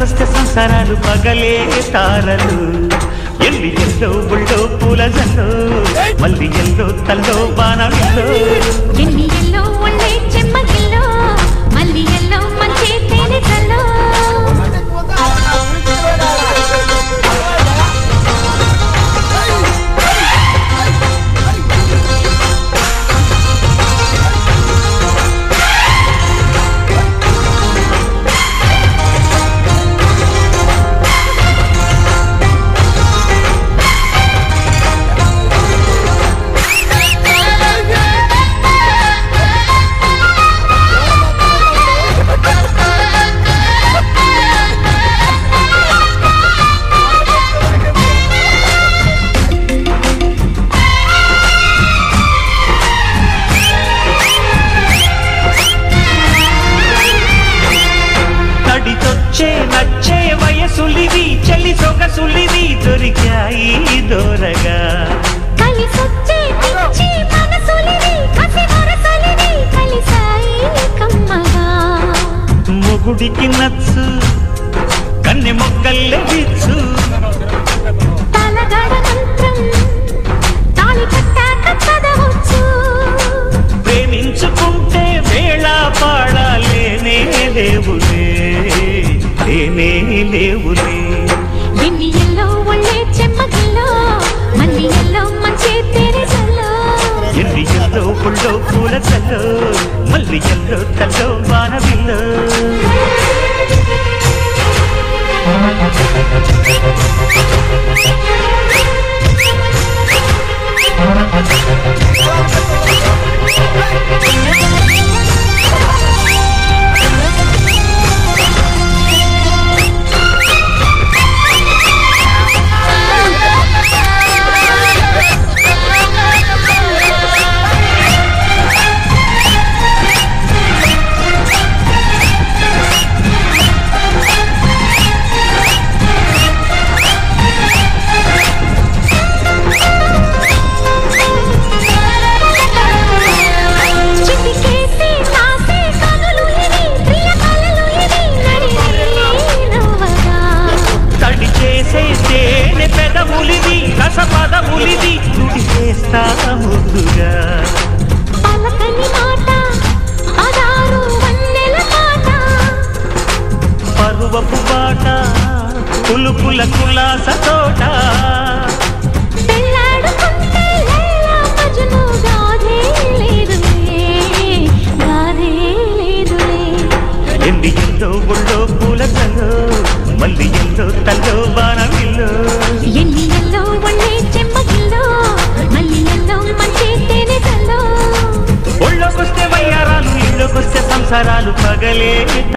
ఒళ్ళోకొస్తే సంసారాలు పగలే తారలు ఎల్లి ఎల్లో బుళ్ళో పూల జల్లో మల్లి ఎల్లో తల్లో బాణమిల్లో ఎన్ని ఎల్లో ఒళ్ళే చెమ్మగిల్లో మళ్ళీ ఎల్లో మంచి తేనె చల్లో తడితొచ్చే నచ్చే వయసులివి చలి సొగసులివి దొరికాయి దూరగా కలిసొచ్చే పిచ్చి మనసులివి కసి వరసలివి కలిసాయి కమ్మగా మొగుడికి నచ్చు కన్నె మొక్కల్లే విచ్చు తలగడ మంత్రం తాళి కట్టాక చదవచ్చు ప్రేమించుకుంటే వేళ పాడాలేనే లేవులే లేనే లేవులే ఎన్ని ఎల్లో ఒళ్ళే చెమ్మగిల్లో మళ్ళీ ఎల్లో మంచి తేనె చల్లో ఎల్లి ఎల్లో పుల్లో పూల చల్లో మల్లి ఎల్లో తల్లో వానవిల్లో చిటికేసి కాసే కనులు ఇవి ప్రియ కలలు ఇవి నడిరే నవ్వగా తడి చేసే తేనె పెదవులిది రసపదములిది తుడి చేస్తా ముద్దుగా పలకని మాట పదారు వన్నెల మాట పరువపు బాట పులుపుల కులాస తోట పెళ్ళాడుకుంటే లైలా మజ్ను గాథే లేదులే గాథే లేదులే ఎల్లి ఎంతో ఒళ్ళో పూల తల్లో మల్లి ఎంతో తల్లో బాణమిల్లో ఎన్ని ఎల్లో ఒళ్ళే చెమ్మగిల్లో మళ్ళీ ఎల్లో మంచి తేనె చల్లో ఒళ్ళోకొస్తే వయ్యారాలు ఇళ్ళోకొస్తే సంసారాలు పగలే